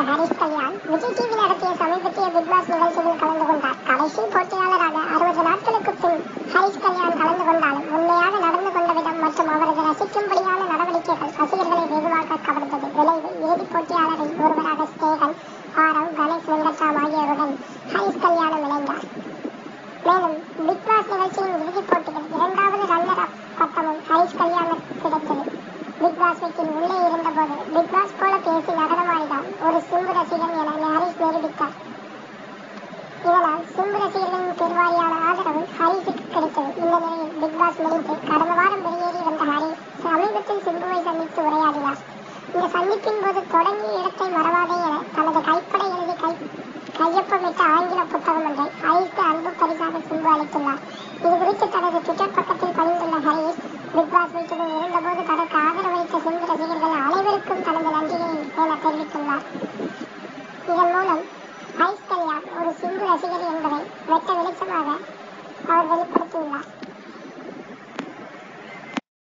Harish Kalyan Vijay TV நடத்திய சமீபத்திய big pass நிகழ்ச்சியில் கலந்து கொண்டார் கடைசி போட்டியாளராக அறுபது நாட்களுக்கு பின் ஹரிஷ் கல்யாண் கலந்து கொண்டாலும் உண்மையாக நடந்து கொண்ட விதம் மற்றும் அவரது ரசிக்கும்படியான நடவடிக்கைகள் ரசிகர்களை வெகுவாக கவர்ந்தது விளைவு இறுதிப் போட்டியாளரில் ஒருவராக ஸ்டேகன் ஆரவ் கணேஷ் வெங்கட்ராம் ஆகியோருடன் ஹரிஷ் கல்யாணம் இணைந்தார் மேலும் பிக் பாஸ் நிகழ்ச்சியின் இறுதிப் போட்டியில் இரண்டாவது ரன்னர் அப் பட்டமும் ஹரிஷ் கல்யாணம் கிடைத்தது பிக் பாஸ் வீட்டில் உள்ளே இருந்தபோது பிக் பாஸ் போல பேசி நடனமாடிதான் ஒரு சிம்பு ரசிகன் என ஹரிஷ் நிரூபித்தார் இதனால் சிம்பு ரசிகர்களின் பெருவாரியான ஆதரவு ஹரிஷுக்கு கிடைத்தது இந்த நிலையில் பிக் பாஸ் முடிந்து கடந்த வாரம் வெளியேறி வந்த ஹரிஷ் சமீபத்தில் சிம்புவை சந்தித்து உரையாடினார் இந்த சந்திப்பின் போது தொடங்கிய இடத்தை மறவாதே என தனது கைப்பட எழுதி கை கையொப்பமிட்ட ஆங்கில புத்தகம் ஒன்றை ஹரிஷ்க்கு அன்பு பரிசாக சிம்பு அளித்துள்ளார் இது குறித்து தனது ட்விட்டர் பக்கத்தில் பதிந்துள்ள ஹரிஷ் பிக் பாஸ் வீட்டில் இருந்தபோது கடற்க